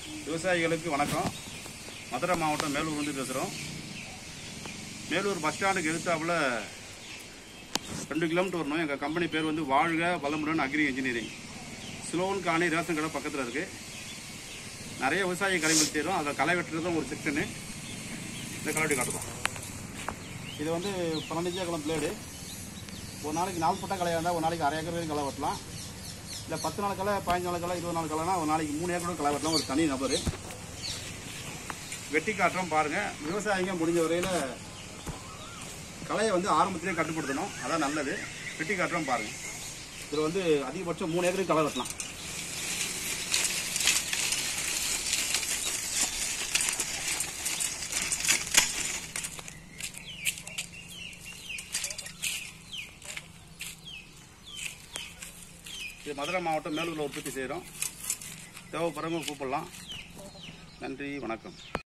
விவசாயிகளுக்கு வணக்கம் மதுரை மாவட்டம் மேலூர் வந்து பேசுகிறோம் மேலூர் பஸ் ஸ்டாண்டுக்கு எதிர்த்தாப்புல ரெண்டு கிலோமீட்டர் வரணும் எங்கள் கம்பெனி பேர் வந்து வாழ்க வளமுடன் அக்ரி இன்ஜினியரிங் ஸ்லோன் காணி ரேஷன் கடை பக்கத்தில் இருக்குது நிறைய விவசாய கலைகள் செய்கிறோம் அதை களை வெட்டுறதும் ஒரு செக்ஷனு இந்த கலவடி காட்டுறோம் இது வந்து பதினஞ்சே கிளம் பிளேடு ஒரு நாளைக்கு நாலு பட்டா கலையாக இருந்தால் ஒரு நாளைக்கு அரை ஏக்கர் வரைக்கும் களை வெட்டலாம் இல்லை பத்து நாள் களை பதினஞ்சு நாள் களை இருபது நாள் கலைனா ஒரு நாளைக்கு மூணு ஏக்கர் களை வெட்டலாம் ஒரு தனி நபர் வெட்டி காட்டுறோம் பாருங்கள் விவசாயிங்க முடிஞ்ச வரையில் களையை வந்து ஆரம்பத்திலே கட்டுப்படுத்தணும் அதான் நல்லது வெட்டி காட்டுறோம் பாருங்கள் இதில் வந்து அதிகபட்சம் மூணு ஏக்கருக்கு களை வெட்டலாம் இது மதுரை மாவட்டம் மேலூரில் உற்பத்தி செய்கிறோம் தேவைப்படுறவங்க கூப்பிடலாம் நன்றி வணக்கம்